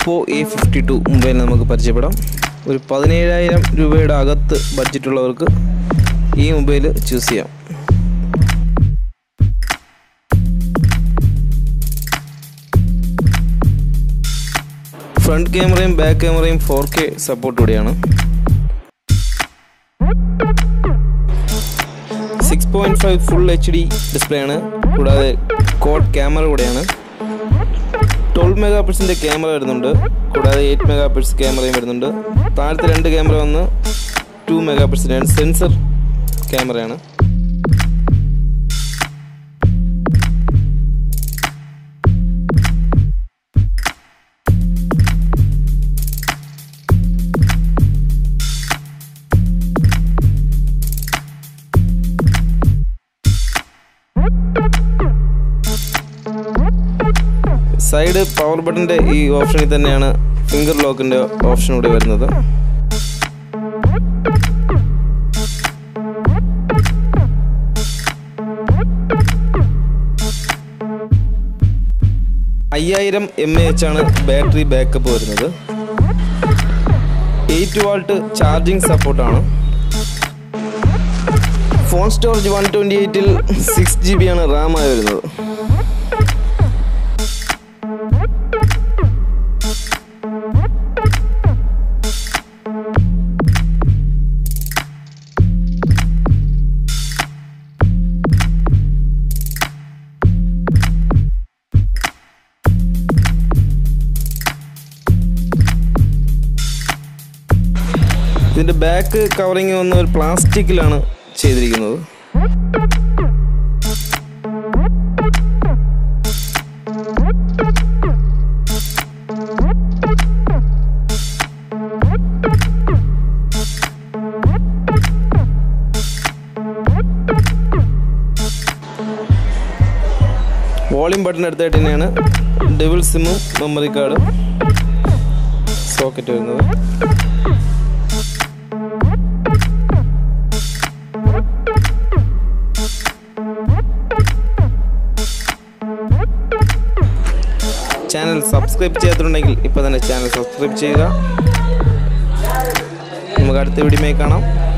Oppo A fifty two mobile നമുക്ക് പരിചയപ്പെടാം ഒരു പതിനേഴായിരം രൂപയുടെ അകത്ത് ബഡ്ജറ്റുള്ളവർക്ക് ഈ മൊബൈൽ ചൂസ് ചെയ്യാം ഫ്രണ്ട് ക്യാമറയും ബാക്ക് ക്യാമറയും ഫോർ കെ സപ്പോർട്ടോടെയാണ് six point five full H D display ആണ് കൂടാതെ കോഡ് ക്യാമറ കൂടെയാണ് ട്വൽവ് മെഗാ പിക്സലിൻ്റെ ക്യാമറ വരുന്നുണ്ട് കൂടാതെ എയ്റ്റ് മെഗാ പിക്സൽ ക്യാമറയും വരുന്നുണ്ട് താഴത്തെ രണ്ട് ക്യാമറ വന്ന് ടു മെഗാ പിക്സലാണ് സെൻസർ ക്യാമറയാണ് സൈഡ് പവർ ബട്ടൻ്റെ ഈ ഓപ്ഷനിൽ തന്നെയാണ് ഫിംഗർ ലോക്കിൻ്റെ ഓപ്ഷൻ കൂടി വരുന്നത് അയ്യായിരം എം എ എച്ച് ആണ് ബാറ്ററി ബാക്കപ്പ് വരുന്നത് എയ്റ്റ് വാൾട്ട് ചാർജിങ് സപ്പോർട്ടാണ് ഫോൺ സ്റ്റോറേജ് വൺ ട്വൻറ്റി എയ്റ്റിൽ സിക്സ് ജി ബി ആണ് റാമായി വരുന്നത് ഇതിൻ്റെ ബാക്ക് കവറിങ് വന്ന ഒരു പ്ലാസ്റ്റിക്കിലാണ് ചെയ്തിരിക്കുന്നത് വോളിയം ബട്ടൺ എടുത്തായിട്ട് തന്നെയാണ് ഡബിൾ സിമ്മും മെമ്മറി കാർഡും സോക്കറ്റ് വരുന്നത് ചാനൽ സബ്സ്ക്രൈബ് ചെയ്യാത്തിട്ടുണ്ടെങ്കിൽ ഇപ്പോൾ തന്നെ ചാനൽ സബ്സ്ക്രൈബ് ചെയ്യുക നമുക്ക് അടുത്ത വീഡിയോയിൽ കാണാം